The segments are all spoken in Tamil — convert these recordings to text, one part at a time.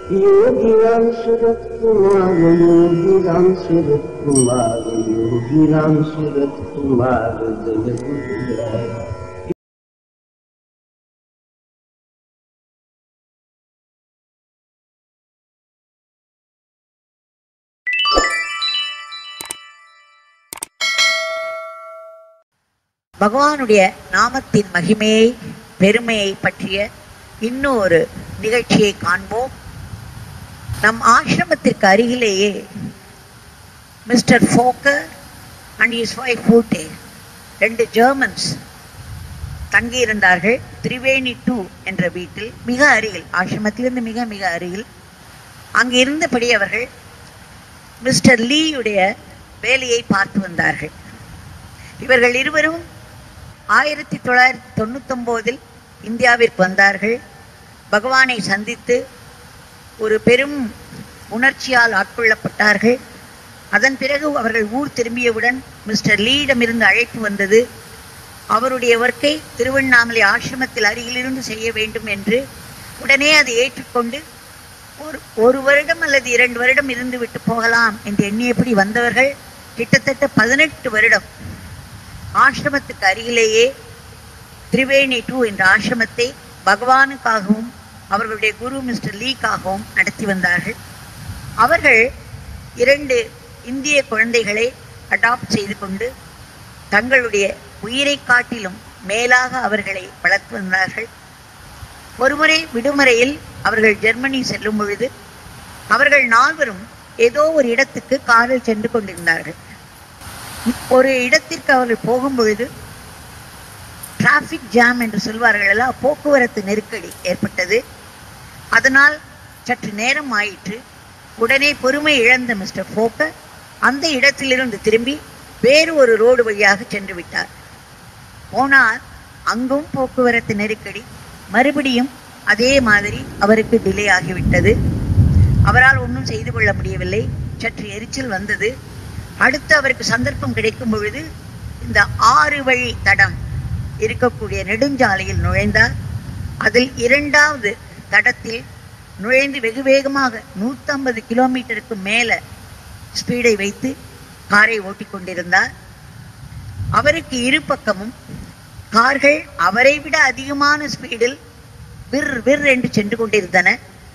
योगी राम सूरत कुमार योगी राम सूरत कुमार योगी राम सूरत कुमार जय गुरुराय பகவானுடைய நாமத்தின் மகிமையை பெருமையை பற்றிய இன்னொரு நிகழ்ச்சியை காண்போம் நம் ஆசிரமத்திற்கு அருகிலேயே mister Focker and his wife ஃபூட்டே ரெண்டு ஜெர்மன்ஸ் தங்கியிருந்தார்கள் திரிவேணி டூ என்ற வீட்டில் மிக அருகில் ஆசிரமத்திலிருந்து மிக மிக அருகில் அங்கு இருந்தபடி அவர்கள் மிஸ்டர் லீயுடைய வேலையை பார்த்து வந்தார்கள் இவர்கள் இருவரும் ஆயிரத்தி தொள்ளாயிரத்தி தொண்ணூத்தொம்போதில் இந்தியாவிற்கு வந்தார்கள் பகவானை சந்தித்து ஒரு பெரும் உணர்ச்சியால் ஆட்கொள்ளப்பட்டார்கள் அதன் பிறகு அவர்கள் ஊர் திரும்பியவுடன் மிஸ்டர் லீயிடமிருந்து அழைப்பு வந்தது அவருடைய ஒர்க்கை திருவண்ணாமலை ஆசிரமத்தில் அருகிலிருந்து செய்ய வேண்டும் என்று உடனே அதை ஏற்றுக்கொண்டு ஒரு ஒரு வருடம் அல்லது இரண்டு வருடம் இருந்து விட்டு போகலாம் என்று எண்ணியபடி வந்தவர்கள் கிட்டத்தட்ட பதினெட்டு வருடம் ஆசிரமத்துக்கு அருகிலேயே திரிவேணி டூ என்ற ஆசிரமத்தை பகவானுக்காகவும் அவர்களுடைய குரு மிஸ்டர் லீக்காகவும் நடத்தி வந்தார்கள் அவர்கள் இரண்டு இந்திய குழந்தைகளை அடாப்ட் செய்து கொண்டு தங்களுடைய உயிரை காட்டிலும் மேலாக அவர்களை வளர்த்து வந்தார்கள் ஒருமுறை விடுமுறையில் அவர்கள் ஜெர்மனி செல்லும் பொழுது அவர்கள் நால்வரும் ஏதோ ஒரு இடத்துக்கு காரில் சென்று கொண்டிருந்தார்கள் ஒரு இடத்திற்கு அவர்கள் போகும் பொழுது டிராஃபிக் ஜாம் என்று சொல்வார்கள் எல்லாம் போக்குவரத்து நெருக்கடி ஏற்பட்டது அதனால் சற்று நேரம் ஆயிற்று உடனே பொறுமை இழந்த மிஸ்டர் ஃபோக்கர் அந்த இடத்திலிருந்து திரும்பி வேறு ஒரு ரோடு வழியாக சென்று விட்டார் போனால் அங்கும் போக்குவரத்து நெருக்கடி மறுபடியும் அதே மாதிரி அவருக்கு டிலே ஆகிவிட்டது அவரால் ஒன்றும் செய்து கொள்ள முடியவில்லை சற்று எரிச்சல் வந்தது அடுத்து அவருக்கு சந்தர்ப்பம் கிடைக்கும் பொழுது இந்த ஆறு வழி தடம் இருக்கக்கூடிய நெடுஞ்சாலையில் நுழைந்தார் அதில் இரண்டாவது தடத்தில் நுழைந்து வெகு வேகமாக நூற்றம்பது கிலோமீட்டருக்கு மேலே ஸ்பீடை வைத்து காரை ஓட்டிக் கொண்டிருந்தார் அவருக்கு இரு பக்கமும் கார்கள் அவரை விட அதிகமான ஸ்பீடில் விர் விர் என்று சென்று கொண்டிருந்தன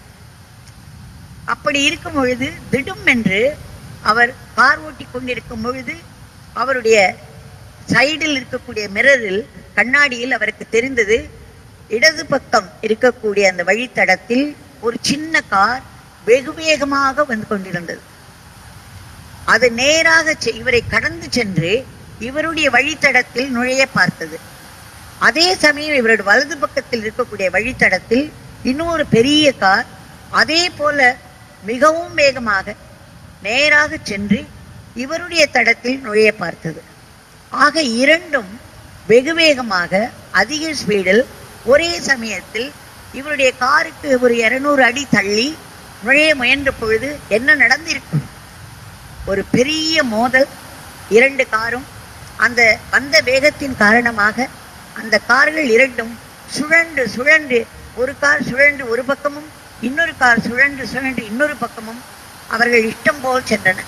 அப்படி இருக்கும் பொழுது திடும் என்று அவர் கார் ஓட்டி கொண்டிருக்கும் பொழுது அவருடைய சைடில் இருக்கக்கூடிய மிரரில் கண்ணாடியில் அவருக்கு தெரிந்தது இடது பக்கம் இருக்கக்கூடிய அந்த வழித்தடத்தில் ஒரு சின்ன கார் வெகு வேகமாக வந்து கொண்டிருந்தது அது நேராக செ- இவரை கடந்து சென்று இவருடைய வழித்தடத்தில் நுழைய பார்த்தது அதே சமயம் இவருடைய வலது பக்கத்தில் இருக்கக்கூடிய வழித்தடத்தில் இன்னொரு பெரிய கார் அதே போல மிகவும் வேகமாக நேராக சென்று இவருடைய தடத்தில் நுழைய பார்த்தது ஆக இரண்டும் வெகு வேகமாக அதிக ஸ்பீடில் ஒரே சமயத்தில் இவருடைய காருக்கு ஒரு இருநூறு அடி தள்ளி நுழைய முயன்ற பொழுது என்ன நடந்திருக்கும் ஒரு பெரிய மோதல் இரண்டு காரும் அந்த வந்த வேகத்தின் காரணமாக அந்த கார்கள் இரண்டும் சுழன்று சுழன்று ஒரு கார் சுழன்று ஒரு பக்கமும் இன்னொரு கார் சுழன்று சுழன்று இன்னொரு பக்கமும் அவர்கள் இஷ்டம் போல் சென்றன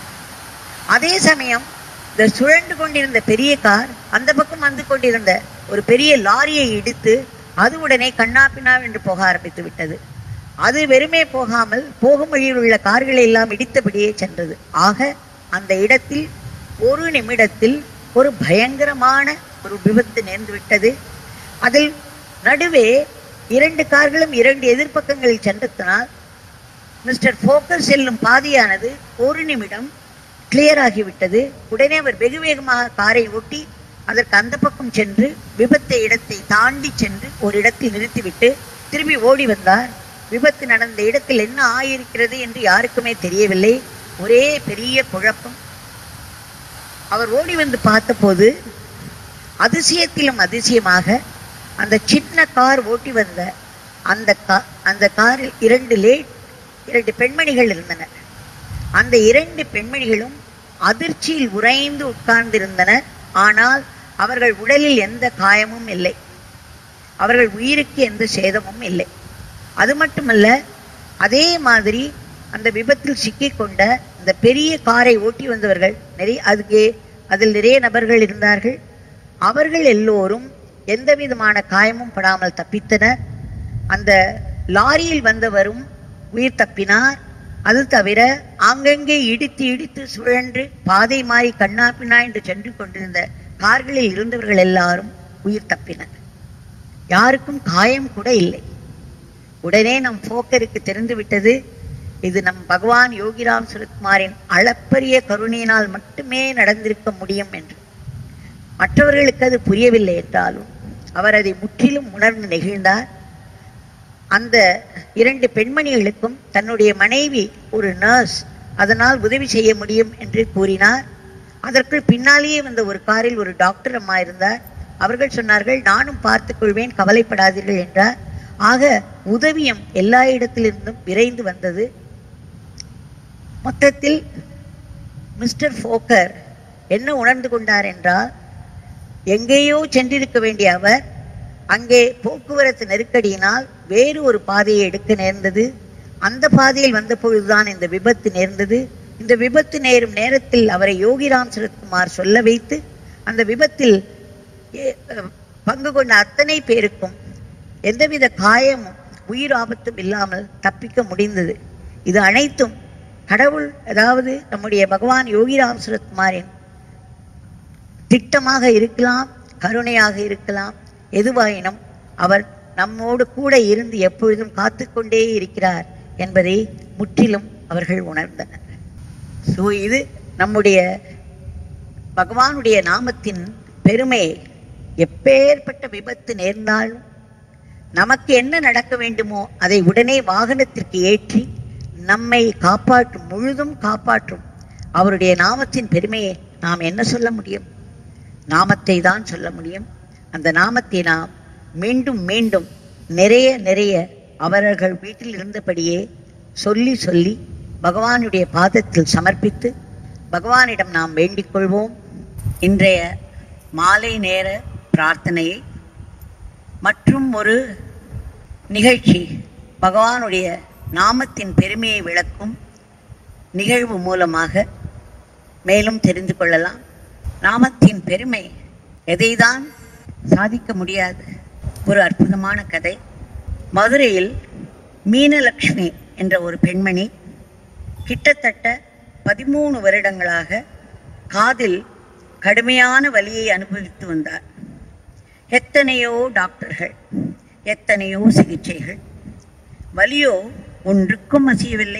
அதே சமயம் இந்த சுழன்று கொண்டிருந்த பெரிய கார் அந்த பக்கம் வந்து கொண்டிருந்த ஒரு பெரிய லாரியை இடித்து அது உடனே கண்ணாப்பினா என்று போக ஆரம்பித்து விட்டது அது வெறுமே போகாமல் போகும் வழியில் உள்ள கார்களை எல்லாம் இடித்தபடியே சென்றது ஆக அந்த இடத்தில் ஒரு நிமிடத்தில் ஒரு பயங்கரமான ஒரு விபத்து நேர்ந்து விட்டது அதில் நடுவே இரண்டு கார்களும் இரண்டு எதிர்ப்பக்கங்களில் சென்றதனால் மிஸ்டர் ஃபோக்கஸ் செல்லும் பாதையானது ஒரு நிமிடம் கிளியர் ஆகிவிட்டது உடனே அவர் வெகு வேகமாக காரை ஓட்டி அதற்கு அந்த பக்கம் சென்று விபத்தை இடத்தை தாண்டி சென்று ஒரு இடத்தில் நிறுத்திவிட்டு திரும்பி ஓடி வந்தார் விபத்து நடந்த இடத்தில் என்ன ஆயிருக்கிறது என்று யாருக்குமே தெரியவில்லை ஒரே பெரிய குழப்பம் அவர் ஓடி வந்து பார்த்தபோது அதிசயத்திலும் அதிசயமாக அந்த சின்ன கார் ஓட்டி வந்த அந்த கா அந்த காரில் இரண்டு லேட் இரண்டு பெண்மணிகள் இருந்தனர் அந்த இரண்டு பெண்மணிகளும் அதிர்ச்சியில் உறைந்து உட்கார்ந்திருந்தனர் ஆனால் அவர்கள் உடலில் எந்த காயமும் இல்லை அவர்கள் உயிருக்கு எந்த சேதமும் இல்லை அது மட்டுமல்ல அதே மாதிரி அந்த விபத்தில் சிக்கிக்கொண்ட அந்த பெரிய காரை ஓட்டி வந்தவர்கள் நிறைய அதுக்கு அதில் நிறைய நபர்கள் இருந்தார்கள் அவர்கள் எல்லோரும் எந்த விதமான காயமும் படாமல் தப்பித்தனர் அந்த லாரியில் வந்தவரும் உயிர் தப்பினார் அது தவிர ஆங்கங்கே இடித்து இடித்து சுழன்று பாதை மாறி கண்ணாப்பினா என்று சென்று கொண்டிருந்த கார்களில் இருந்தவர்கள் எல்லாரும் உயிர் தப்பினர் யாருக்கும் காயம் கூட இல்லை உடனே நம் போக்கருக்கு தெரிந்து விட்டது இது நம் பகவான் யோகிராம் சுரத்குமாரின் அளப்பரிய கருணையினால் மட்டுமே நடந்திருக்க முடியும் என்று மற்றவர்களுக்கு அது புரியவில்லை என்றாலும் அவர் அதை முற்றிலும் உணர்ந்து நெகிழ்ந்தார் அந்த இரண்டு பெண்மணிகளுக்கும் தன்னுடைய மனைவி ஒரு நர்ஸ் அதனால் உதவி செய்ய முடியும் என்று கூறினார் அதற்குள் பின்னாலேயே வந்த ஒரு காரில் ஒரு டாக்டர் அம்மா இருந்தார் அவர்கள் சொன்னார்கள் நானும் பார்த்துக் கொள்வேன் கவலைப்படாதீர்கள் என்றார் ஆக உதவியம் எல்லா இடத்திலிருந்தும் விரைந்து வந்தது மொத்தத்தில் மிஸ்டர் ஃபோக்கர் என்ன உணர்ந்து கொண்டார் என்றால் எங்கேயோ சென்றிருக்க வேண்டிய அவர் அங்கே போக்குவரத்து நெருக்கடியினால் வேறு ஒரு பாதையை எடுக்க நேர்ந்தது அந்த பாதையில் வந்த பொழுதுதான் இந்த விபத்து நேர்ந்தது இந்த விபத்து நேரும் நேரத்தில் அவரை யோகிராம் சரத்குமார் சொல்ல வைத்து அந்த விபத்தில் ஏ- அஹ் பங்கு கொண்ட அத்தனை பேருக்கும் எந்தவித காயமும் உயிர் ஆபத்தும் இல்லாமல் தப்பிக்க முடிந்தது இது அனைத்தும் கடவுள் அதாவது நம்முடைய பகவான் யோகிராம் சரத்குமாரின் திட்டமாக இருக்கலாம் கருணையாக இருக்கலாம் எதுவாயினும் அவர் நம்மோடு கூட இருந்து எப்பொழுதும் காத்துக்கொண்டே இருக்கிறார் என்பதை முற்றிலும் அவர்கள் உணர்ந்தனர் ஸோ இது நம்முடைய பகவானுடைய நாமத்தின் பெருமை எப்பேற்பட்ட விபத்து நேர்ந்தாலும் நமக்கு என்ன நடக்க வேண்டுமோ அதை உடனே வாகனத்திற்கு ஏற்றி நம்மை காப்பாற்றும் முழுதும் காப்பாற்றும் அவருடைய நாமத்தின் பெருமையை நாம் என்ன சொல்ல முடியும் நாமத்தை தான் சொல்ல முடியும் அந்த நாமத்தை நாம் மீண்டும் மீண்டும் நிறைய நிறைய அவர்கள் வீட்டில் இருந்தபடியே சொல்லி சொல்லி பகவானுடைய பாதத்தில் சமர்ப்பித்து பகவானிடம் நாம் வேண்டிக் கொள்வோம் இன்றைய மாலை நேர பிரார்த்தனையை மற்றும் ஒரு நிகழ்ச்சி பகவானுடைய நாமத்தின் பெருமையை விளக்கும் நிகழ்வு மூலமாக மேலும் தெரிந்து கொள்ளலாம் நாமத்தின் பெருமை எதைதான் சாதிக்க முடியாது ஒரு அற்புதமான கதை மதுரையில் மீனலக்ஷ்மி என்ற ஒரு பெண்மணி கிட்டத்தட்ட பதிமூணு வருடங்களாக காதில் கடுமையான வலியை அனுபவித்து வந்தார் எத்தனையோ டாக்டர்கள் எத்தனையோ சிகிச்சைகள் வலியோ ஒன்றுக்கும் அசையவில்லை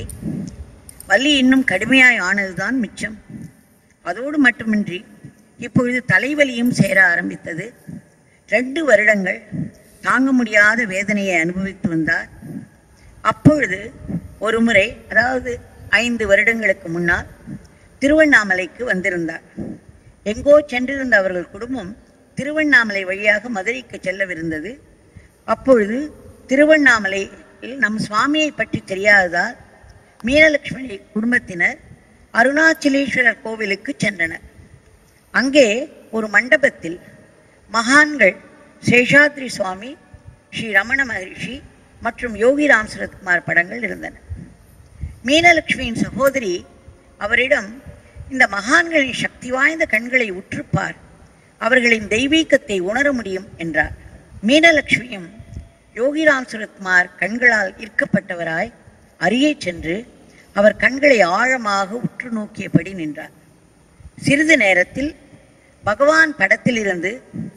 வலி இன்னும் கடுமையாய் ஆனதுதான் மிச்சம் அதோடு மட்டுமின்றி இப்பொழுது தலைவலியும் சேர ஆரம்பித்தது ரெண்டு வருடங்கள் தாங்க முடியாத வேதனையை அனுபவித்து வந்தார் அப்பொழுது ஒரு முறை அதாவது ஐந்து வருடங்களுக்கு முன்னால் திருவண்ணாமலைக்கு வந்திருந்தார் எங்கோ சென்றிருந்த அவர்கள் குடும்பம் திருவண்ணாமலை வழியாக மதுரைக்கு செல்லவிருந்தது அப்பொழுது திருவண்ணாமலையில் நம் சுவாமியை பற்றி தெரியாததால் மீனலட்சுமி குடும்பத்தினர் அருணாச்சலேஸ்வரர் கோவிலுக்கு சென்றனர் அங்கே ஒரு மண்டபத்தில் மகான்கள் சேஷாத்ரி சுவாமி ஸ்ரீ ரமண மகரிஷி மற்றும் யோகிராம் சரத்குமார் படங்கள் இருந்தன மீனலட்சுமியின் சகோதரி அவரிடம் இந்த மகான்களின் சக்தி வாய்ந்த கண்களை உற்றுப்பார் அவர்களின் தெய்வீகத்தை உணர முடியும் என்றார் மீனலட்சுமியும் யோகிராம் சுரத்குமார் கண்களால் ஈர்க்கப்பட்டவராய் அருகே சென்று அவர் கண்களை ஆழமாக உற்று நோக்கியபடி நின்றார் சிறிது நேரத்தில் பகவான் படத்திலிருந்து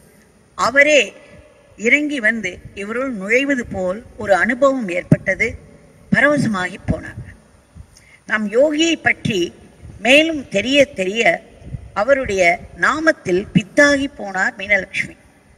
அவரே இறங்கி வந்து இவருள் நுழைவது போல் ஒரு அனுபவம் ஏற்பட்டது பரவசமாகி போனார் நம் யோகியை பற்றி மேலும் தெரிய தெரிய அவருடைய நாமத்தில் பித்தாகி போனார் மீனலட்சுமி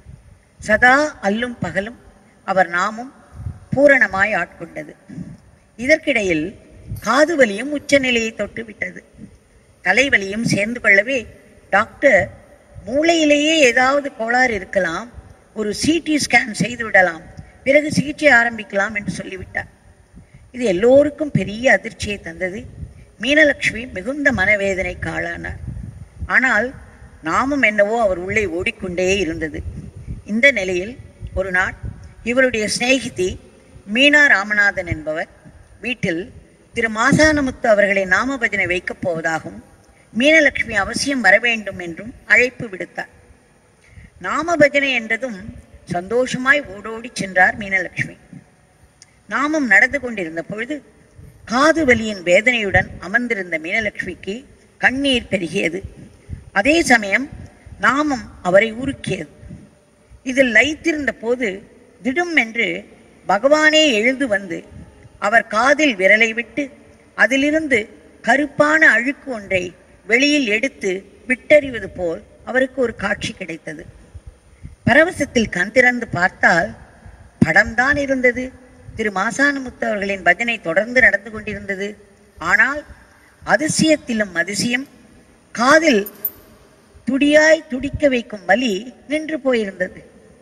சதா அல்லும் பகலும் அவர் நாமம் பூரணமாய் ஆட்கொண்டது இதற்கிடையில் காது வலியும் உச்சநிலையை தொட்டு விட்டது தலைவலியும் சேர்ந்து கொள்ளவே டாக்டர் மூளையிலேயே ஏதாவது கோளாறு இருக்கலாம் ஒரு சிடி ஸ்கேன் செய்து விடலாம் பிறகு சிகிச்சை ஆரம்பிக்கலாம் என்று சொல்லிவிட்டார் இது எல்லோருக்கும் பெரிய அதிர்ச்சியை தந்தது மீனலட்சுமி மிகுந்த மனவேதனைக்கு ஆளானார் ஆனால் நாமும் என்னவோ அவர் உள்ளே ஓடிக்கொண்டே இருந்தது இந்த நிலையில் ஒரு நாள் இவருடைய சிநேகிதி மீனா ராமநாதன் என்பவர் வீட்டில் திரு மாசானமுத்து அவர்களை நாம பஜனை வைக்கப் போவதாகவும் மீனலட்சுமி அவசியம் வர வேண்டும் என்றும் அழைப்பு விடுத்தார் நாம பஜனை என்றதும் சந்தோஷமாய் ஓடோடி சென்றார் மீனலட்சுமி நாமம் நடந்து கொண்டிருந்த பொழுது காது வலியின் வேதனையுடன் அமர்ந்திருந்த மீனலட்சுமிக்கு கண்ணீர் பெருகியது அதே சமயம் நாமம் அவரை உருக்கியது இதில் லயித்திருந்த போது திடும் என்று பகவானே எழுந்து வந்து அவர் காதில் விரலை விட்டு அதிலிருந்து கருப்பான அழுக்கு ஒன்றை வெளியில் எடுத்து விட்டறிவது போல் அவருக்கு ஒரு காட்சி கிடைத்தது பரவசத்தில் கண் திறந்து பார்த்தால் படம்தான் இருந்தது திரு மாசானமுத்து அவர்களின் பஜனை தொடர்ந்து நடந்து கொண்டிருந்தது ஆனால் அதிசயத்திலும் அதிசயம் காதில் துடியாய் துடிக்க வைக்கும் வலி நின்று போயிருந்தது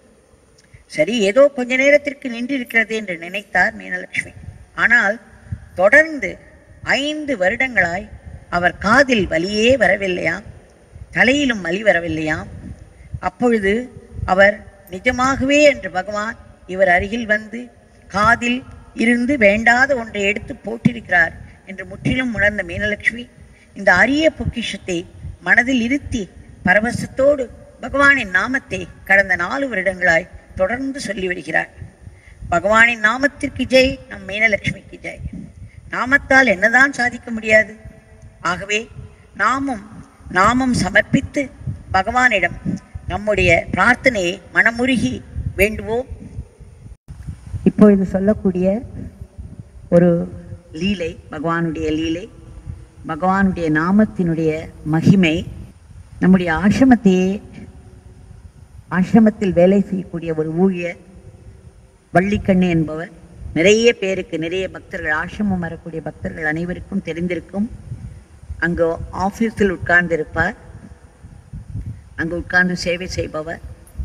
சரி ஏதோ கொஞ்ச நேரத்திற்கு நின்றிருக்கிறது என்று நினைத்தார் மீனலட்சுமி ஆனால் தொடர்ந்து ஐந்து வருடங்களாய் அவர் காதில் வலியே வரவில்லையாம் தலையிலும் வலி வரவில்லையாம் அப்பொழுது அவர் நிஜமாகவே என்று பகவான் இவர் அருகில் வந்து காதில் இருந்து வேண்டாத ஒன்றை எடுத்து போட்டிருக்கிறார் என்று முற்றிலும் உணர்ந்த மீனலட்சுமி இந்த அரிய பொக்கிஷத்தை மனதில் இருத்தி பரவசத்தோடு பகவானின் நாமத்தை கடந்த நாலு வருடங்களாய் தொடர்ந்து சொல்லி வருகிறார் பகவானின் நாமத்திற்கு ஜெய் நம் மீனலட்சுமிக்கு ஜெய் நாமத்தால் என்னதான் சாதிக்க முடியாது ஆகவே நாமும் நாமம் சமர்ப்பித்து பகவானிடம் நம்முடைய பிரார்த்தனையை மனமுருகி வேண்டுவோம் இப்பொழுது சொல்லக்கூடிய ஒரு லீலை பகவானுடைய லீலை பகவானுடைய நாமத்தினுடைய மகிமை நம்முடைய ஆசிரமத்தையே ஆசிரமத்தில் வேலை செய்யக்கூடிய ஒரு ஊழியர் வள்ளிக்கண்ணு என்பவர் நிறைய பேருக்கு நிறைய பக்தர்கள் ஆசிரமம் வரக்கூடிய பக்தர்கள் அனைவருக்கும் தெரிந்திருக்கும் அங்கு ஆஃபீஸில் உட்கார்ந்திருப்பார் அங்கு உட்கார்ந்து சேவை செய்பவர்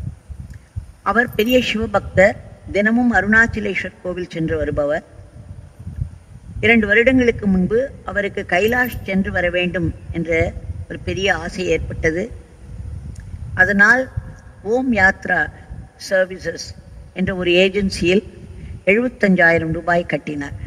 அவர் பெரிய சிவபக்தர் தினமும் அருணாச்சலேஸ்வர் கோவில் சென்று வருபவர் இரண்டு வருடங்களுக்கு முன்பு அவருக்கு கைலாஷ் சென்று வர வேண்டும் என்ற ஒரு பெரிய ஆசை ஏற்பட்டது அதனால் ஓம் யாத்ரா சர்வீசஸ் என்ற ஒரு ஏஜென்சியில் எழுபத்தஞ்சாயிரம் ரூபாய் கட்டினார்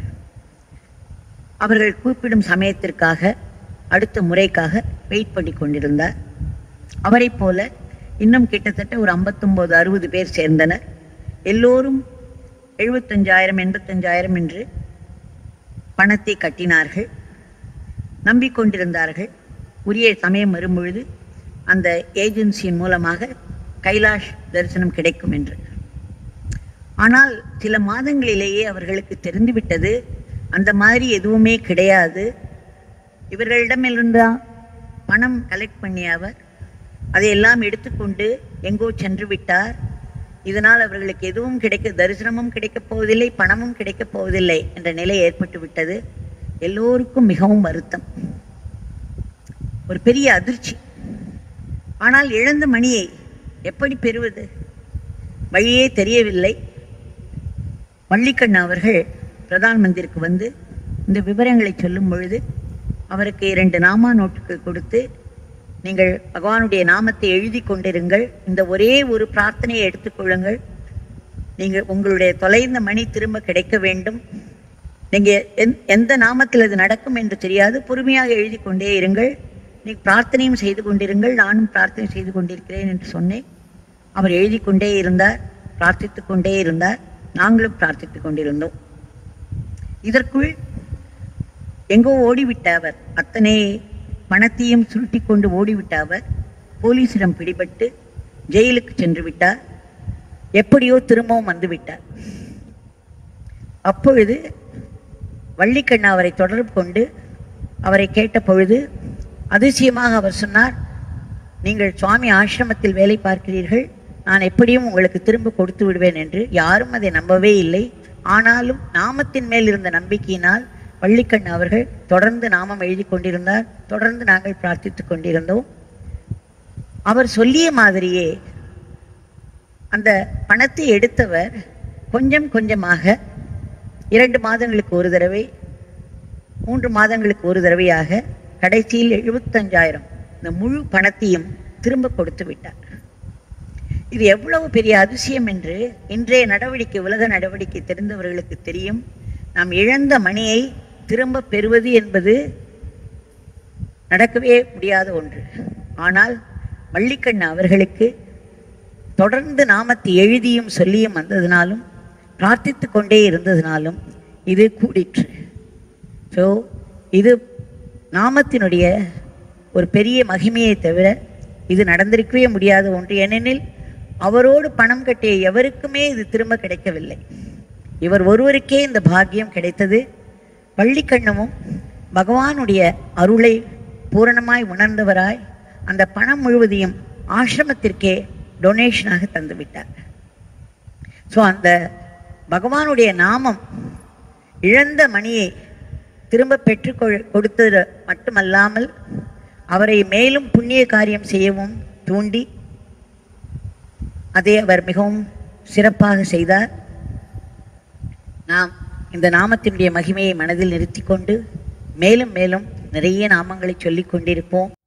அவர்கள் கூப்பிடும் சமயத்திற்காக அடுத்த முறைக்காக வெயிட் பண்ணி கொண்டிருந்தார் அவரைப் போல இன்னும் கிட்டத்தட்ட ஒரு ஐம்பத்தொம்போது அறுபது பேர் சேர்ந்தனர் எல்லோரும் எழுபத்தஞ்சாயிரம் எண்பத்தஞ்சாயிரம் என்று பணத்தை கட்டினார்கள் நம்பிக்கொண்டிருந்தார்கள் உரிய சமயம் வரும்பொழுது அந்த ஏஜென்சியின் மூலமாக கைலாஷ் தரிசனம் கிடைக்கும் என்று ஆனால் சில மாதங்களிலேயே அவர்களுக்கு தெரிந்துவிட்டது அந்த மாதிரி எதுவுமே கிடையாது இவர்களிடமிருந்தா பணம் கலெக்ட் பண்ணிய அவர் அதையெல்லாம் எடுத்துக்கொண்டு எங்கோ சென்று விட்டார் இதனால் அவர்களுக்கு எதுவும் கிடைக்க தரிசனமும் கிடைக்கப் போவதில்லை பணமும் கிடைக்கப் போவதில்லை என்ற நிலை ஏற்பட்டு விட்டது எல்லோருக்கும் மிகவும் வருத்தம் ஒரு பெரிய அதிர்ச்சி ஆனால் இழந்த மணியை எப்படி பெறுவது வழியே தெரியவில்லை வள்ளிக்கண்ணு அவர்கள் பிரதான் மந்திருக்கு வந்து இந்த விவரங்களை சொல்லும் பொழுது அவருக்கு இரண்டு நாமா நோட்டுகள் கொடுத்து நீங்கள் பகவானுடைய நாமத்தை எழுதி கொண்டிருங்கள் இந்த ஒரே ஒரு பிரார்த்தனையை எடுத்துக்கொள்ளுங்கள் நீங்கள் உங்களுடைய தொலைந்த மணி திரும்ப கிடைக்க வேண்டும் நீங்க எந்- எந்த நாமத்தில் அது நடக்கும் என்று தெரியாது பொறுமையாக எழுதி கொண்டே இருங்கள் நீ பிரார்த்தனையும் செய்து கொண்டிருங்கள் நானும் பிரார்த்தனை செய்து கொண்டிருக்கிறேன் என்று சொன்னேன் அவர் எழுதி கொண்டே இருந்தார் பிரார்த்தித்துக் கொண்டே இருந்தார் நாங்களும் பிரார்த்தித்துக் கொண்டிருந்தோம் இதற்குள் எங்கோ ஓடிவிட்ட அவர் அத்தனை பணத்தையும் சுருட்டி கொண்டு ஓடிவிட்ட அவர் போலீசிடம் பிடிபட்டு ஜெயிலுக்கு சென்று விட்டார் எப்படியோ திரும்பவும் வந்து விட்டார் அப்பொழுது வள்ளிக்கண்ணா அவரை தொடர்பு கொண்டு அவரை கேட்ட பொழுது அதிசயமாக அவர் சொன்னார் நீங்கள் சுவாமி ஆசிரமத்தில் வேலை பார்க்கிறீர்கள் நான் எப்படியும் உங்களுக்கு திரும்ப கொடுத்து விடுவேன் என்று யாரும் அதை நம்பவே இல்லை ஆனாலும் நாமத்தின் மேல் இருந்த நம்பிக்கையினால் வள்ளிக்கண்ணு அவர்கள் தொடர்ந்து நாமம் எழுதி கொண்டிருந்தார் தொடர்ந்து நாங்கள் பிரார்த்தித்துக் கொண்டிருந்தோம் அவர் சொல்லிய மாதிரியே அந்த பணத்தை எடுத்தவர் கொஞ்சம் கொஞ்சமாக இரண்டு மாதங்களுக்கு ஒரு தடவை மூன்று மாதங்களுக்கு ஒரு தடவையாக கடைசியில் எழுபத்தஞ்சாயிரம் இந்த முழு பணத்தையும் திரும்ப கொடுத்து விட்டார் இது எவ்வளவு பெரிய அதிசயம் என்று இன்றைய நடவடிக்கை உலக நடவடிக்கை தெரிந்தவர்களுக்கு தெரியும் நாம் இழந்த மணியை திரும்ப பெறுவது என்பது நடக்கவே முடியாத ஒன்று ஆனால் வள்ளிக்கண்ணு அவர்களுக்கு தொடர்ந்து நாமத்தை எழுதியும் சொல்லியும் வந்ததினாலும் பிரார்த்தித்து கொண்டே இருந்ததினாலும் இது கூடிற்று ஸோ இது நாமத்தினுடைய ஒரு பெரிய மகிமையை தவிர இது நடந்திருக்கவே முடியாத ஒன்று ஏனெனில் அவரோடு பணம் கட்டிய எவருக்குமே இது திரும்ப கிடைக்கவில்லை இவர் ஒருவருக்கே இந்த பாக்கியம் கிடைத்தது வள்ளிக்கண்ணமும் பகவானுடைய அருளை பூரணமாய் உணர்ந்தவராய் அந்த பணம் முழுவதையும் ஆசிரமத்திற்கே டொனேஷனாக தந்து விட்டார் ஸோ அந்த பகவானுடைய நாமம் இழந்த மணியை திரும்ப பெற்று கொடுத்தது மட்டுமல்லாமல் அவரை மேலும் புண்ணிய காரியம் செய்யவும் தூண்டி அதை அவர் மிகவும் சிறப்பாக செய்தார் நாம் இந்த நாமத்தினுடைய மகிமையை மனதில் நிறுத்தி கொண்டு மேலும் மேலும் நிறைய நாமங்களை சொல்லிக் கொண்டிருப்போம்